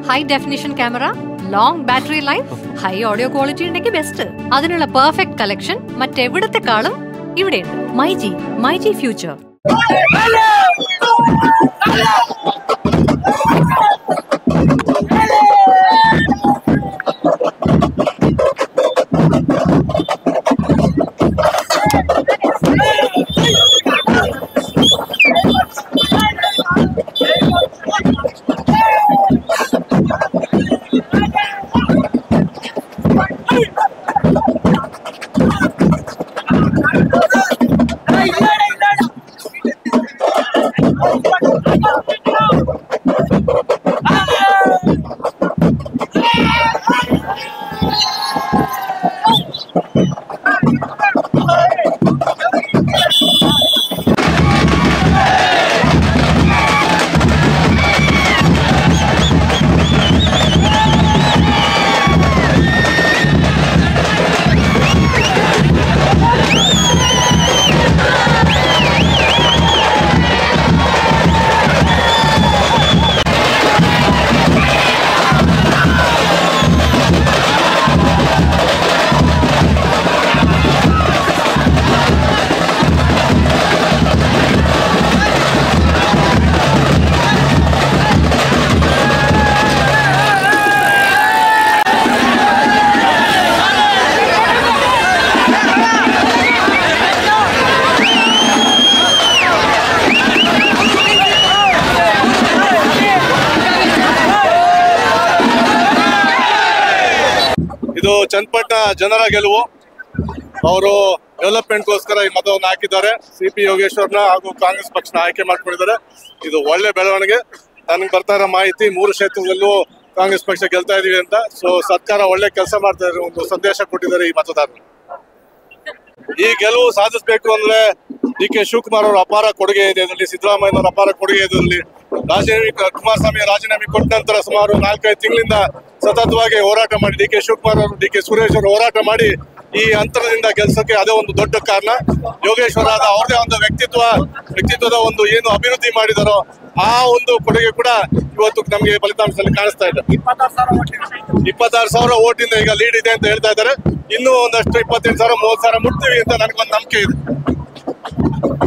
high definition camera long battery life high audio quality ഉണ്ടെങ്കിൽ best അതിനുള്ള perfect collection മറ്റെവിടത്തെക്കാളും ഇവിടെയുണ്ട് മൈ ജി മൈ ജി ഫ്യൂച്ചർ ಇದು ಚನ್ನಪಟ್ಟಣ ಜನರ ಗೆಲುವು ಅವರು ಡೆವಲಪ್ಮೆಂಟ್ಗೋಸ್ಕರ ಈ ಮತವನ್ನು ಹಾಕಿದ್ದಾರೆ ಸಿ ಪಿ ಯೋಗೇಶ್ವರ್ನ ಹಾಗೂ ಕಾಂಗ್ರೆಸ್ ಪಕ್ಷನ ಆಯ್ಕೆ ಮಾಡ್ಕೊಂಡಿದ್ದಾರೆ ಇದು ಒಳ್ಳೆ ಬೆಳವಣಿಗೆ ನನಗೆ ಬರ್ತಾ ಇರೋ ಮಾಹಿತಿ ಮೂರು ಕ್ಷೇತ್ರದಲ್ಲೂ ಕಾಂಗ್ರೆಸ್ ಪಕ್ಷ ಗೆಲ್ತಾ ಇದೀವಿ ಅಂತ ಸೊ ಸರ್ಕಾರ ಒಳ್ಳೆ ಕೆಲಸ ಮಾಡ್ತಾ ಇದ್ದಾರೆ ಒಂದು ಸಂದೇಶ ಕೊಟ್ಟಿದ್ದಾರೆ ಈ ಮತದಾರರು ಈ ಗೆಲುವು ಸಾಧಿಸಬೇಕು ಅಂದ್ರೆ ಡಿ ಕೆ ಶಿವಕುಮಾರ್ ಅವರ ಅಪಾರ ಕೊಡುಗೆ ಇದೆ ಇದರಲ್ಲಿ ಸಿದ್ದರಾಮಯ್ಯನವರ ಅಪಾರ ಕೊಡುಗೆ ಇದೆ ಇದರಲ್ಲಿ ರಾಜೀನಾಮೆ ಕುಮಾರಸ್ವಾಮಿ ರಾಜೀನಾಮೆ ಕೊಟ್ಟ ನಂತರ ಸುಮಾರು ನಾಲ್ಕೈದು ತಿಂಗಳಿಂದ ಸತತವಾಗಿ ಹೋರಾಟ ಮಾಡಿ ಡಿ ಕೆ ಶಿವಕುಮಾರ್ ಅವರು ಡಿ ಕೆ ಸುರೇಶ್ ಅವರು ಹೋರಾಟ ಮಾಡಿ ಈ ಅಂತರದಿಂದ ಗೆಲ್ಸಕ್ಕೆ ಅದೇ ಒಂದು ದೊಡ್ಡ ಕಾರಣ ಯೋಗೇಶ್ವರ ಅವ್ರದೇ ಒಂದು ವ್ಯಕ್ತಿತ್ವ ವ್ಯಕ್ತಿತ್ವದ ಒಂದು ಏನು ಅಭಿವೃದ್ಧಿ ಮಾಡಿದಾರೋ ಆ ಒಂದು ಕೊಡುಗೆ ಕೂಡ ಇವತ್ತು ನಮಗೆ ಫಲಿತಾಂಶದಲ್ಲಿ ಕಾಣಿಸ್ತಾ ಇದೆ ಇಪ್ಪತ್ತಾರು ಸಾವಿರ ಓಟಿಂದ ಈಗ ಲೀಡ್ ಇದೆ ಅಂತ ಹೇಳ್ತಾ ಇದ್ದಾರೆ ಇನ್ನೂ ಒಂದಷ್ಟು ಇಪ್ಪತ್ತೆಂಟು ಸಾವಿರ ಮೂವತ್ತು ಸಾವಿರ ಮುಟ್ತೀವಿ ಅಂತ ನನಗೊಂದು ನಂಬಿಕೆ ಇದೆ